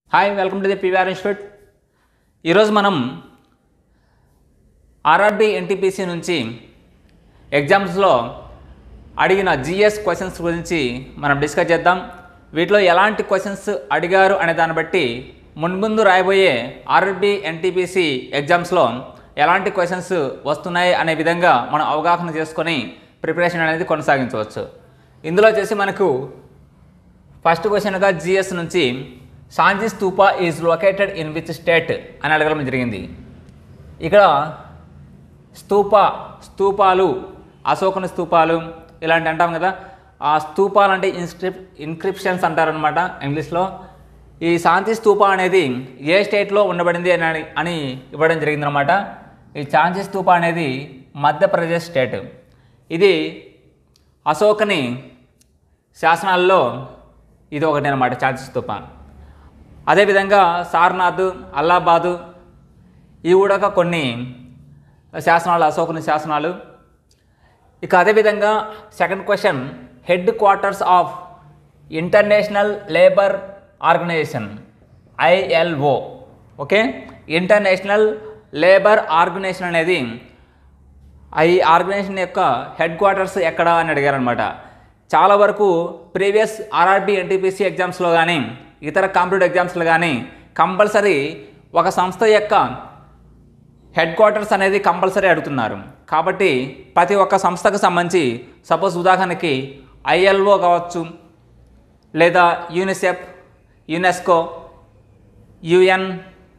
hi welcome to the PVR institute ఈరోజు మనం RRB NTPC నుంచి ఎగ్జామ్స్లో అడిగిన జిఎస్ క్వశ్చన్స్ గురించి మనం డిస్కస్ చేద్దాం వీటిలో ఎలాంటి క్వశ్చన్స్ అడిగారు అనే దాన్ని బట్టి మున్ముందు రాయబోయే ఆర్ఆర్బి ఎన్టీపీసీ ఎగ్జామ్స్లో ఎలాంటి క్వశ్చన్స్ వస్తున్నాయి అనే విధంగా మనం అవగాహన చేసుకొని ప్రిపరేషన్ అనేది కొనసాగించవచ్చు ఇందులో వచ్చేసి మనకు ఫస్ట్ క్వశ్చన్గా జిఎస్ నుంచి Sanchi stupa is located in which state అని అడగడం జరిగింది ఇక్కడ స్తూప స్తూపాలు అశోకుని స్తూపాలు ఇలాంటి అంటాం కదా ఆ స్తూపాలు అంటే ఇన్స్క్రిప్ ఇన్క్రిప్షన్స్ అంటారనమాట ఇంగ్లీష్లో ఈ శాంతి స్తూప అనేది ఏ స్టేట్లో ఉండబడింది అని అని ఇవ్వడం జరిగిందనమాట ఈ శాంతి స్తూప అనేది మధ్యప్రదేశ్ స్టేట్ ఇది అశోకని శాసనాల్లో ఇది ఒకటి అనమాట శాంతి స్తూప అదేవిధంగా సార్నాథ్ అల్లాబాదు ఇవి కూడా కొన్ని శాసనాలు అశోకుని శాసనాలు ఇక అదేవిధంగా second question headquarters of international labour organisation ILO okay international labour organisation అనేది ఈ ఆర్గనైజేషన్ యొక్క హెడ్ క్వార్టర్స్ ఎక్కడ అని అడిగారు అనమాట చాలా వరకు ప్రీవియస్ ఆర్ఆర్బి ఎన్టీపీసీ ఎగ్జామ్స్లో కానీ ఇతర కాంపిటేటివ్ ఎగ్జామ్స్లో కానీ కంపల్సరీ ఒక సంస్థ యొక్క హెడ్ క్వార్టర్స్ అనేది కంపల్సరీ అడుగుతున్నారు కాబట్టి ప్రతి ఒక్క సంస్థకు సంబంధించి సపోజ్ ఉదాహరణకి ఐఎల్ఓ కావచ్చు లేదా యూనిసెఫ్ యునెస్కో యుఎన్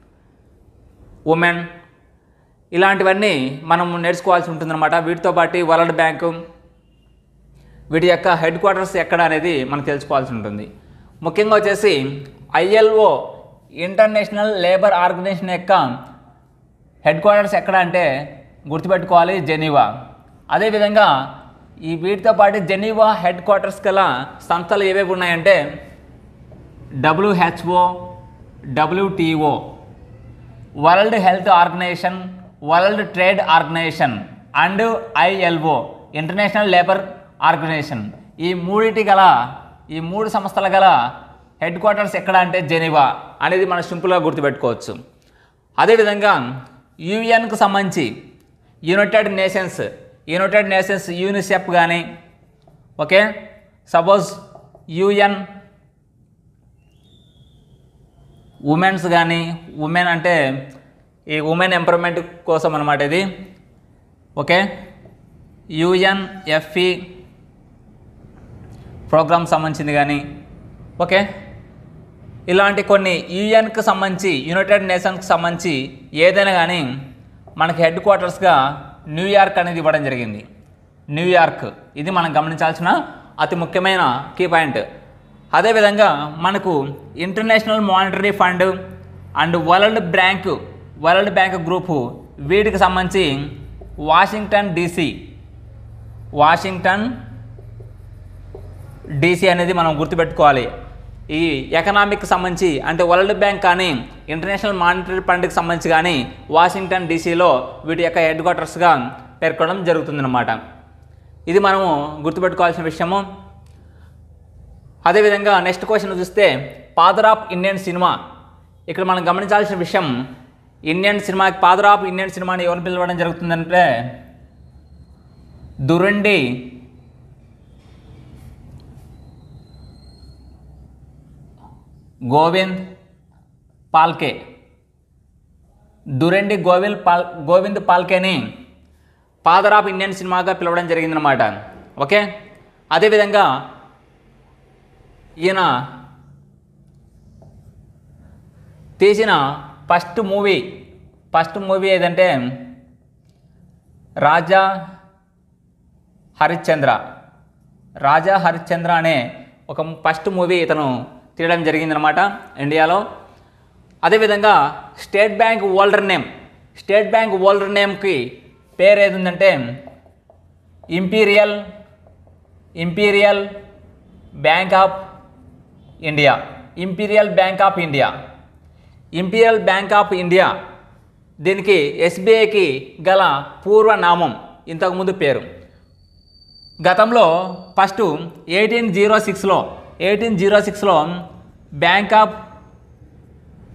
ఉమెన్ ఇలాంటివన్నీ మనం నేర్చుకోవాల్సి ఉంటుందన్నమాట వీటితో పాటు వరల్డ్ బ్యాంకు వీటి యొక్క హెడ్ క్వార్టర్స్ ఎక్కడ అనేది మనం తెలుసుకోవాల్సి ఉంటుంది ముఖ్యంగా వచ్చేసి ఐఎల్ఓ ఇంటర్నేషనల్ లేబర్ ఆర్గనైజేషన్ యొక్క హెడ్ క్వార్టర్స్ ఎక్కడ అంటే గుర్తుపెట్టుకోవాలి జెనీవా అదేవిధంగా ఈ వీటితో పాటు జెనీవా హెడ్ క్వార్టర్స్ గల సంస్థలు ఏవేవి ఉన్నాయంటే WHO WTO world health organisation world trade organisation and ILO international labour organisation ఈ మూడిటి గల ఈ మూడు సంస్థల గల హెడ్ క్వార్టర్స్ ఎక్కడ అంటే జెనీవా అనేది మనం సింపుల్గా గుర్తుపెట్టుకోవచ్చు అదేవిధంగా యుఎన్కు సంబంధించి United Nations United Nations UNICEF కానీ ఓకే సపోజ్ యుఎన్ ఉమెన్స్ కానీ ఉమెన్ అంటే ఈ ఉమెన్ ఎంపవర్మెంట్ కోసం అనమాట ఇది ఓకే యుఎన్ఎఫ్ఈ ప్రోగ్రామ్ సంబంధించింది కానీ ఓకే ఇలాంటి కొన్ని యుఎన్కి సంబంధించి యునైటెడ్ నేషన్స్కి సంబంధించి ఏదైనా కానీ మనకి హెడ్ క్వార్టర్స్గా న్యూయార్క్ అనేది ఇవ్వడం జరిగింది న్యూయార్క్ ఇది మనం గమనించాల్సిన అతి ముఖ్యమైన కీ పాయింట్ అదేవిధంగా మనకు international monetary fund and world bank world bank group వీటికి సంబంధించి వాషింగ్టన్ డీసీ వాషింగ్టన్ డీసీ అనేది మనం గుర్తుపెట్టుకోవాలి ఈ ఎకనామిక్ సంబంధించి అంటే వరల్డ్ బ్యాంక్ కానీ ఇంటర్నేషనల్ మానిటరీ ఫండ్కి సంబంధించి కానీ వాషింగ్టన్ డీసీలో వీటి యొక్క హెడ్ క్వార్టర్స్గా పేర్కొనడం జరుగుతుందన్నమాట ఇది మనము గుర్తుపెట్టుకోవాల్సిన విషయము అదేవిధంగా నెక్స్ట్ క్వశ్చన్ చూస్తే ఫాదర్ ఆఫ్ ఇండియన్ సినిమా ఇక్కడ మనం గమనించాల్సిన విషయం ఇండియన్ సినిమాకి ఫాదర్ ఆఫ్ ఇండియన్ సినిమాని ఎవరు పిలవడం జరుగుతుందంటే దురండి గోవింద్ పాల్కే దురెండి గోవింద్ పాల్ గోవింద్ పాల్కేని ఫాదర్ ఆఫ్ ఇండియన్ సినిమాగా పిలవడం జరిగిందనమాట ఓకే అదేవిధంగా ఈయన తీసిన ఫస్ట్ మూవీ ఫస్ట్ మూవీ ఏదంటే రాజా హరిశ్చంద్ర రాజా హరిశ్చంద్ర అనే ఒక ఫస్ట్ మూవీ ఇతను తీయడం జరిగిందనమాట ఇండియాలో అదేవిధంగా state bank older name state bank older నేమ్కి పేరు ఏది ఉందంటే imperial imperial bank of India imperial bank of India imperial bank of India దీనికి ఎస్బీఐకి గల పూర్వనామం ఇంతకుముందు పేరు గతంలో ఫస్ట్ ఎయిటీన్ జీరో సిక్స్లో ఎయిటీన్ జీరో సిక్స్లో bank of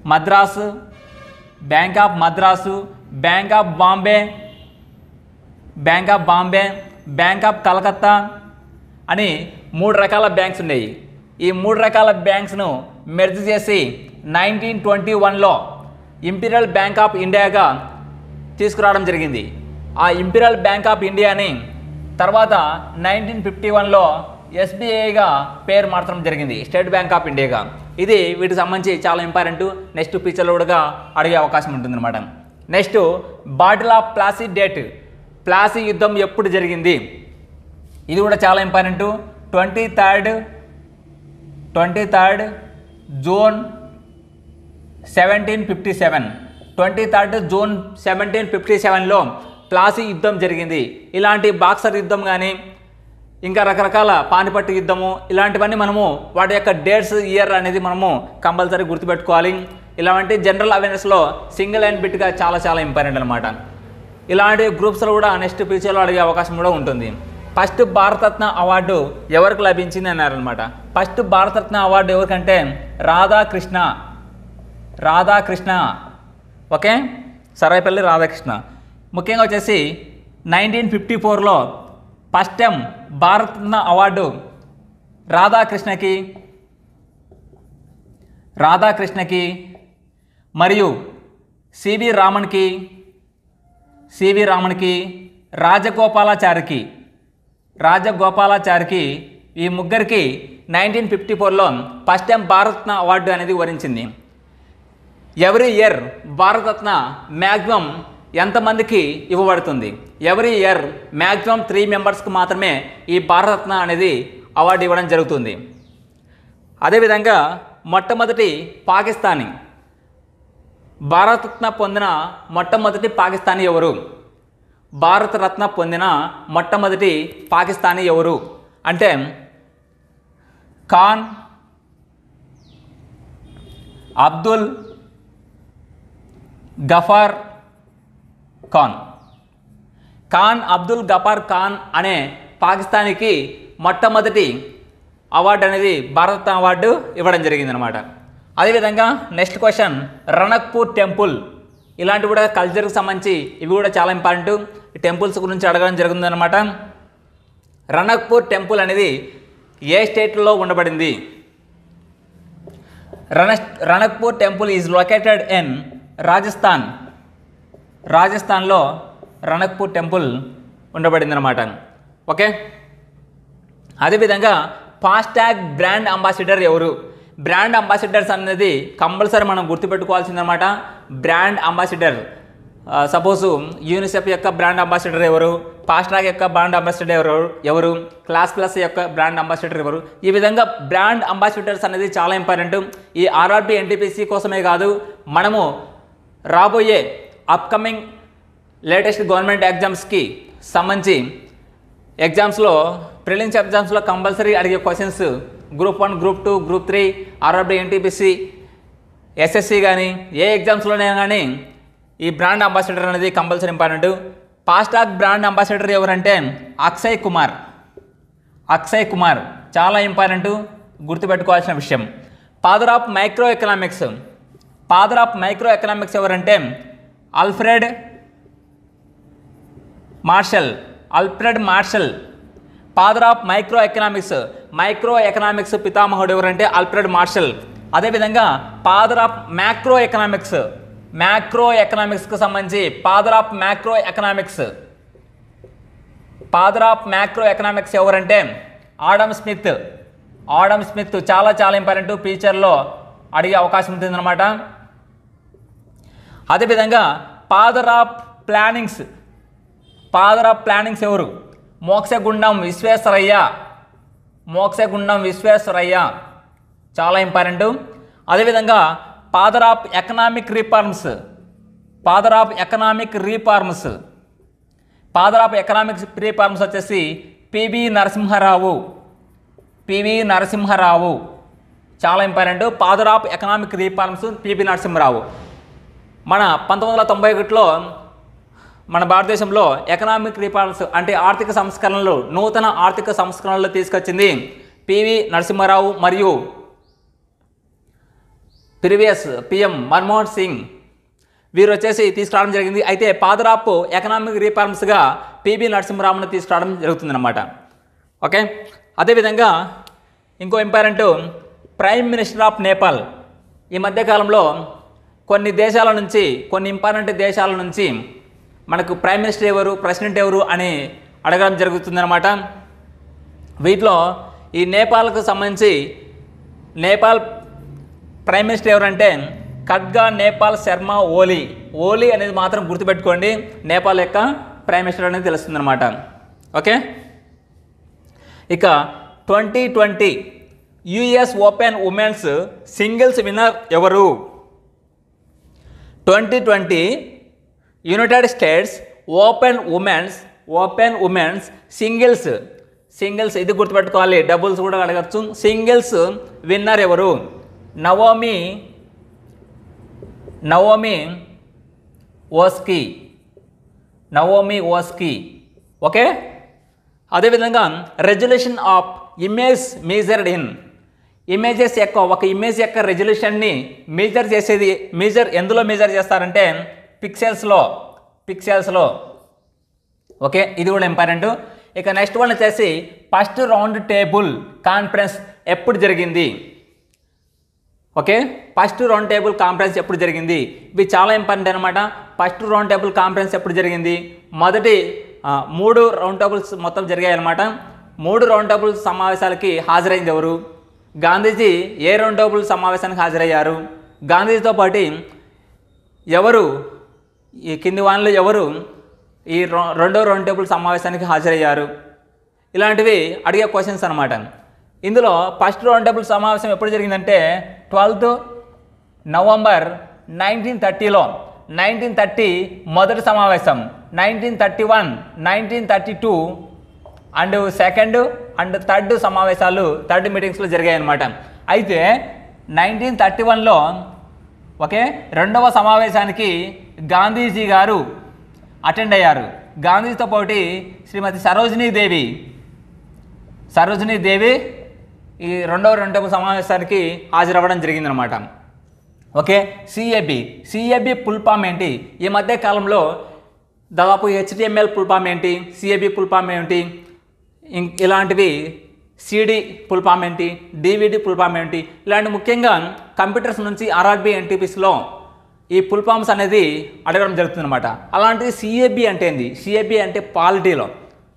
Madras bank of Madras bank of Bombay bank of Bombay bank of Calcutta అని మూడు రకాల బ్యాంక్స్ ఉన్నాయి ఈ మూడు రకాల బ్యాంక్స్ను మెర్జ్ చేసి నైన్టీన్ ట్వంటీ వన్లో ఇంపీరియల్ బ్యాంక్ ఆఫ్ ఇండియాగా తీసుకురావడం జరిగింది ఆ ఇంపీరియల్ బ్యాంక్ ఆఫ్ ఇండియాని తర్వాత నైన్టీన్ ఫిఫ్టీ వన్లో ఎస్బీఐగా పేరు మార్చడం జరిగింది స్టేట్ బ్యాంక్ ఆఫ్ ఇండియాగా ఇది వీటికి సంబంధించి చాలా ఇంపార్టెంట్ నెక్స్ట్ ఫ్యూచర్లో కూడా అడిగే అవకాశం ఉంటుందన్నమాట next battle of Plassey date Plassey యుద్ధం ఎప్పుడు జరిగింది ఇది కూడా చాలా important twenty third twenty third June seventeen fifty seven twenty third June seventeen fifty సెవెన్లో ప్లాసీ యుద్ధం జరిగింది ఇలాంటి బాక్సర్ యుద్ధం కానీ ఇంకా రకరకాల పానిపట్టు యుద్ధము ఇలాంటివన్నీ మనము వాటి యొక్క డేట్స్ ఇయర్ అనేది మనము కంపల్సరీ గుర్తుపెట్టుకోవాలి ఇలాంటి జనరల్ అవేర్నెస్లో సింగిల్ అండ్ బిట్గా చాలా చాలా ఇంపార్టెంట్ అనమాట ఇలాంటి గ్రూప్స్లో కూడా నెక్స్ట్ ఫ్యూచర్లో అడిగే అవకాశం కూడా ఉంటుంది ఫస్ట్ భారతరత్న అవార్డు ఎవరికి లభించింది అన్నారనమాట ఫస్ట్ భారతరత్న అవార్డు ఎవరికంటే రాధాకృష్ణ రాధాకృష్ణ ఓకే సరాయిపల్లి రాధాకృష్ణ ముఖ్యంగా వచ్చేసి నైన్టీన్ ఫిఫ్టీ ఫోర్లో ఫస్ట్ టైం భారతరత్న అవార్డు రాధాకృష్ణకి రాధాకృష్ణకి మరియు సివి రామన్కి సివి రామన్కి రాజగోపాలాచారికి రాజగోపాలాచారికి ఈ ముగ్గురికి నైన్టీన్ ఫిఫ్టీ ఫోర్లో ఫస్ట్ టైం భారతరత్న అవార్డు అనేది వరించింది ఎవ్రీ ఇయర్ భారతరత్న మ్యాక్సిమం ఎంతమందికి ఇవ్వబడుతుంది ఎవ్రీ ఇయర్ మ్యాక్సిమం త్రీ మెంబర్స్కి మాత్రమే ఈ భారతరత్న అనేది అవార్డు ఇవ్వడం జరుగుతుంది అదేవిధంగా మొట్టమొదటి పాకిస్తానీ భారతరత్న పొందిన మొట్టమొదటి పాకిస్తానీ ఎవరు భారతరత్న పొందిన మొట్టమొదటి పాకిస్తానీ ఎవరు అంటే ఖాన్ అబ్దుల్ గఫార్ ఖాన్ ఖాన్ అబ్దుల్ గఫార్ ఖాన్ అనే పాకిస్తానీకి మొట్టమొదటి అవార్డు అనేది భారత అవార్డు ఇవ్వడం జరిగిందనమాట అదేవిధంగా నెక్స్ట్ క్వశ్చన్ రణక్పూర్ టెంపుల్ ఇలాంటివి కూడా కల్చర్కి సంబంధించి ఇవి కూడా చాలా ఇంపార్టెంట్ ఈ టెంపుల్స్ గురించి అడగడం జరుగుతుందన్నమాట రణక్పూర్ టెంపుల్ అనేది ఏ స్టేట్లో ఉండబడింది రణ Ranakpur temple is located in Rajasthan రాజస్థాన్లో రణక్పూర్ టెంపుల్ ఉండబడింది అనమాట ఓకే అదేవిధంగా ఫాస్టాగ్ బ్రాండ్ అంబాసిడర్ ఎవరు బ్రాండ్ అంబాసిడర్స్ అనేది కంపల్సరీ మనం గుర్తుపెట్టుకోవాల్సిందనమాట బ్రాండ్ అంబాసిడర్ సపోజ్ యూనిసెఫ్ యొక్క బ్రాండ్ అంబాసిడర్ ఎవరు ఫాస్ట్రాగ్ యొక్క బ్రాండ్ అంబాసిడర్ ఎవరు ఎవరు క్లాస్ ప్లస్ యొక్క బ్రాండ్ అంబాసిడర్ ఎవరు ఈ విధంగా బ్రాండ్ అంబాసిడర్స్ అనేది చాలా ఇంపార్టెంట్ ఈ ఆర్ఆర్బి ఎన్టీపీసీ కోసమే కాదు మనము రాబోయే అప్కమింగ్ లేటెస్ట్ గవర్నమెంట్ ఎగ్జామ్స్కి సంబంధించి ఎగ్జామ్స్లో ప్రిలిమ్స్ ఎగ్జామ్స్లో కంపల్సరీ అడిగే questions group one group two group three RRB NTPC SSC కానీ ఏ ఎగ్జామ్స్లోనే కానీ ఈ బ్రాండ్ అంబాసిడర్ అనేది compulsory important FASTag brand ambassador ఎవరంటే అక్షయ్ కుమార్ అక్షయ్ కుమార్ చాలా ఇంపార్టెంట్ గుర్తుపెట్టుకోవాల్సిన విషయం father of microeconomics father of microeconomics ఎవరంటే Alfred Marshall Alfred Marshall father of microeconomics microeconomics పితామహుడు ఎవరంటే అల్ఫ్రెడ్ మార్షల్ అదేవిధంగా ఫాదర్ ఆఫ్ మ్యాక్రో ఎకనామిక్స్ మ్యాక్రో ఎకనామిక్స్కి సంబంధించి father of macro economics father of macro economics ఎవరంటే Adam Smith Adam Smith చాలా చాలా ఇంపార్టెంట్ ఫ్యూచర్లో అడిగే అవకాశం ఉంటుందన్నమాట అదేవిధంగా father of plannings father of plannings ఎవరు మోక్షగుండం విశ్వేశ్వరయ్య మోక్షగుండం విశ్వేశ్వరయ్య చాలా ఇంపార్టెంట్ అదేవిధంగా father of economic reforms father of economic reforms father of economics reforms వచ్చేసి పివి నరసింహారావు పివి నరసింహారావు చాలా important father of economic reforms PV Narasimha Rao మన పంతొమ్మిది వందల తొంభై ఒకటిలో మన భారతదేశంలో ఎకనామిక్ రిఫార్మ్స్ అంటే ఆర్థిక సంస్కరణలు నూతన ఆర్థిక సంస్కరణలు తీసుకొచ్చింది పివి నరసింహారావు మరియు ప్రీవియస్ పిఎం మన్మోహన్ సింగ్ వీరు వచ్చేసి తీసుకురావడం జరిగింది అయితే పాదరాపు ఎకనామిక్ రీఫార్మ్స్గా పిబి నరసింహరావును తీసుకురావడం జరుగుతుందన్నమాట ఓకే అదేవిధంగా ఇంకో important prime minister of Nepal ఈ మధ్యకాలంలో కొన్ని దేశాల నుంచి కొన్ని ఇంపార్టెంట్ దేశాల నుంచి మనకు ప్రైమ్ మినిస్టర్ ఎవరు ప్రెసిడెంట్ ఎవరు అని అడగడం జరుగుతుందన్నమాట వీటిలో ఈ నేపాల్కు సంబంధించి నేపాల్ ప్రైమ్ మినిస్టర్ ఎవరంటే ఖడ్గా నేపాల్ శర్మ ఓలీ ఓలీ అనేది మాత్రం గుర్తుపెట్టుకోండి నేపాల్ యొక్క ప్రైమ్ మినిస్టర్ అనేది తెలుస్తుందన్నమాట ఓకే ఇక twenty twenty US open women's singles winner ఎవరు twenty twenty United States open women's open women's singles singles ఇది గుర్తుపెట్టుకోవాలి డబుల్స్ కూడా అడగచ్చు సింగిల్స్ విన్నర్ ఎవరు Naomi Naomi Osaka Naomi Osaka okay అదేవిధంగా resolution of image measured in images యొక్క ఒక image యొక్క రెజల్యూషన్ని మేజర్ చేసేది మేజర్ ఎందులో మేజర్ చేస్తారంటే పిక్సెల్స్లో పిక్సెల్స్లో ఓకే ఇది కూడా ఇంపార్టెంట్ ఇక నెక్స్ట్ వన్ వచ్చేసి ఫస్ట్ రౌండ్ టేబుల్ కాన్ఫరెన్స్ ఎప్పుడు జరిగింది okay first round table conference ఎప్పుడు జరిగింది ఇవి చాలా ఇంపార్టెంట్ అనమాట ఫస్ట్ రౌండ్ టేబుల్ కాన్ఫరెన్స్ ఎప్పుడు జరిగింది మొదటి ఆ, మూడు రౌండ్ టేబుల్స్ మొత్తం జరిగాయి అనమాట మూడు రౌండ్ టేబుల్ సమావేశాలకి హాజరైంది ఎవరు గాంధీజీ ఏ రౌండ్ టేబుల్ సమావేశానికి హాజరయ్యారు గాంధీజీతో పాటు ఎవరు ఈ కింది వాళ్ళలో ఎవరు ఈ రొ- రెండో రౌండ్ టేబుల్ సమావేశానికి హాజరయ్యారు ఇలాంటివి అడిగే క్వశ్చన్స్ అనమాట ఇందులో ఫస్ట్ రౌండ్ టేబుల్ సమావేశం ఎప్పుడు జరిగిందంటే ట్వెల్త్ నవంబర్ నైన్టీన్ థర్టీలో నైన్టీన్ థర్టీ మొదటి సమావేశం nineteen thirty one nineteen thirty two and second and third సమావేశాలు థర్డ్ మీటింగ్స్లో జరిగాయి అనమాట అయితే నైన్టీన్ థర్టీ వన్లో ఓకే రెండవ సమావేశానికి గాంధీజీ గారు అటెండ్ అయ్యారు గాంధీజీతో పాటు శ్రీమతి సరోజినీ దేవి సరోజినీ దేవి ఈ రెండవ రెండవ సమావేశానికి హాజరవ్వడం జరిగిందనమాట ఓకే సిఏబి సిఏబి ఫుల్ఫామ్ ఏంటి ఈ మధ్య కాలంలో దాదాపు హెచ్డిఎంఎల్ ఫుల్ఫామ్ ఏంటి సిఏబి ఫుల్ఫామ్ ఏంటి ఇం- ఇలాంటివి సిడి ఫుల్ఫామ్ ఏంటి డివిడి ఫుల్ఫామ్ ఏంటి ఇలాంటి ముఖ్యంగా కంప్యూటర్స్ నుంచి ఆర్ఆర్బి ఎన్టీపీస్లో ఈ ఫుల్ఫామ్స్ అనేది అడగడం జరుగుతుందన్నమాట అలాంటిది సిఏబి అంటే ఏంది సిఏబి అంటే పాలిటీలో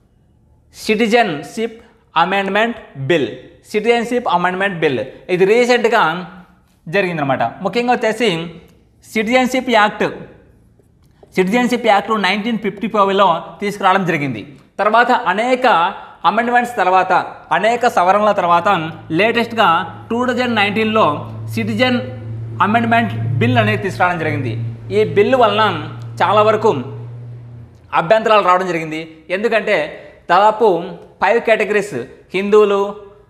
citizenship amendment bill citizenship amendment bill ఇది రీసెంట్గా జరిగిందనమాట ముఖ్యంగా వచ్చేసి citizenship act citizenship act nineteen fifty ఫైవ్లో తీసుకురావడం జరిగింది తర్వాత అనేక అమెండ్మెంట్స్ తర్వాత అనేక సవరణల తర్వాత లేటెస్ట్గా టూ థౌజండ్ నైన్టీన్లో సిటిజన్ అమెండ్మెంట్ బిల్ అనేది తీసుకురావడం జరిగింది ఈ బిల్లు వలన చాలా వరకు అభ్యంతరాలు రావడం జరిగింది ఎందుకంటే దాదాపు ఫైవ్ కేటగిరీస్ హిందువులు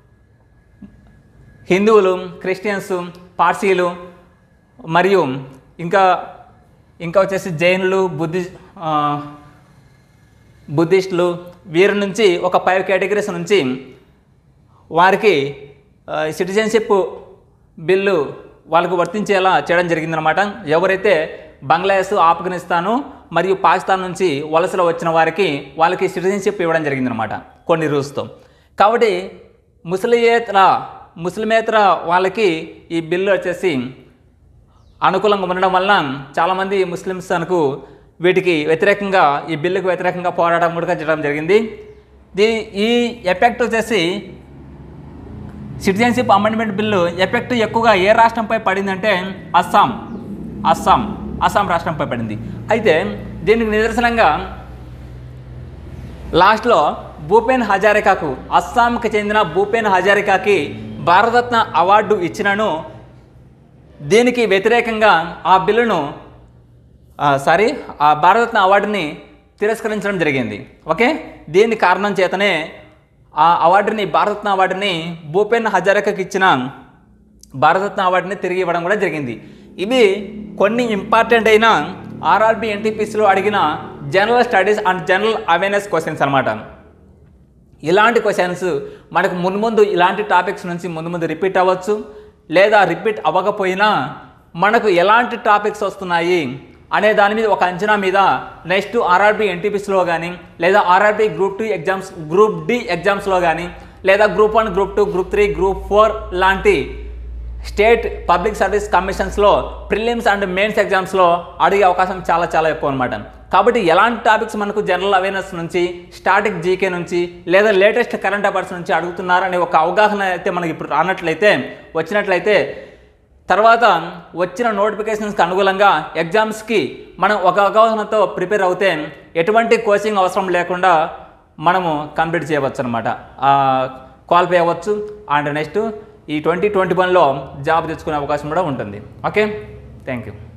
హిందువులు క్రిస్టియన్స్ పార్సీలు మరియు ఇంకా ఇంకా వచ్చేసి జైనులు బుద్ధి ఆ, బుద్ధిస్టులు వీరి నుంచి ఒక ఫైవ్ కేటగిరీస్ నుంచి వారికి సిటిజన్షిప్ బిల్లు వాళ్ళకు వర్తించేలా చేయడం జరిగిందనమాట ఎవరైతే బంగ్లాదేశ్ ఆఫ్ఘనిస్తాను మరియు పాకిస్తాన్ నుంచి వలసలో వచ్చిన వారికి వాళ్ళకి సిటిజన్షిప్ ఇవ్వడం జరిగిందనమాట కొన్ని రూల్స్తో కాబట్టి ముస్లియేతర ముస్లిమేతర వాళ్ళకి ఈ బిల్లు వచ్చేసి అనుకూలంగా ఉండడం వలన చాలామంది ముస్లిమ్స్ అనుకు వీటికి వ్యతిరేకంగా ఈ బిల్లుకు వ్యతిరేకంగా పోరాటం కూడా చేయడం జరిగింది దీ ఈ ఎఫెక్ట్ వచ్చేసి సిటిజన్షిప్ అమెండ్మెంట్ బిల్లు ఎఫెక్ట్ ఎక్కువగా ఏ రాష్ట్రంపై పడిందంటే అస్సాం అస్సాం అస్సాం రాష్ట్రంపై పడింది అయితే దీనికి నిదర్శనంగా లాస్ట్లో భూపేన్ హజారికాకు అస్సాంకి చెందిన భూపేన్ హజారికాకి భారతరత్న అవార్డు ఇచ్చినను దీనికి వ్యతిరేకంగా ఆ బిల్లును ఆ, సారీ ఆ భారతరత్న అవార్డుని తిరస్కరించడం జరిగింది ఓకే దీని కారణం చేతనే ఆ అవార్డుని భారతరత్న అవార్డుని భూపేన్ హజారికకి ఇచ్చిన భారతరత్న అవార్డుని తిరిగి ఇవ్వడం కూడా జరిగింది ఇవి కొన్ని ఇంపార్టెంట్ అయిన ఆర్ఆర్బి ఎన్టీపీసీలో అడిగిన general studies and general awareness questions అనమాట ఇలాంటి క్వశ్చన్స్ మనకు ముందు ముందు ఇలాంటి టాపిక్స్ నుంచి ముందు ముందు రిపీట్ అవ్వచ్చు లేదా రిపీట్ అవ్వకపోయినా మనకు ఎలాంటి టాపిక్స్ వస్తున్నాయి అనే దాని మీద ఒక అంచనా మీద నెక్స్ట్ ఆర్ఆర్బి ఎన్టీపీస్లో కానీ లేదా RRB group two exams group D ఎగ్జామ్స్లో కానీ లేదా group one group two group three group four లాంటి స్టేట్ పబ్లిక్ సర్వీస్ కమిషన్స్లో ప్రిలిమ్స్ అండ్ మెయిన్స్ ఎగ్జామ్స్లో అడిగే అవకాశం చాలా చాలా ఎక్కువ అనమాట కాబట్టి ఎలాంటి టాపిక్స్ మనకు జనరల్ అవేర్నెస్ నుంచి స్టాటిక్ జీకే నుంచి లేదా లేటెస్ట్ కరెంట్ అఫైర్స్ నుంచి అడుగుతున్నారనే ఒక అవగాహన అయితే మనకి ఇప్పుడు రానట్లయితే వచ్చినట్లయితే తర్వాత వచ్చిన నోటిఫికేషన్స్కి అనుగుణంగా ఎగ్జామ్స్కి మనం ఒక అవగాహనతో ప్రిపేర్ అవుతే ఎటువంటి కోచింగ్ అవసరం లేకుండా మనము కంప్లీట్ చేయవచ్చు అనమాట క్వాలిఫై అవ్వచ్చు అండ్ నెక్స్ట్ ఈ ట్వంటీ ట్వంటీ వన్లో జాబ్ తెచ్చుకునే అవకాశం కూడా ఉంటుంది ఓకే థ్యాంక్ యూ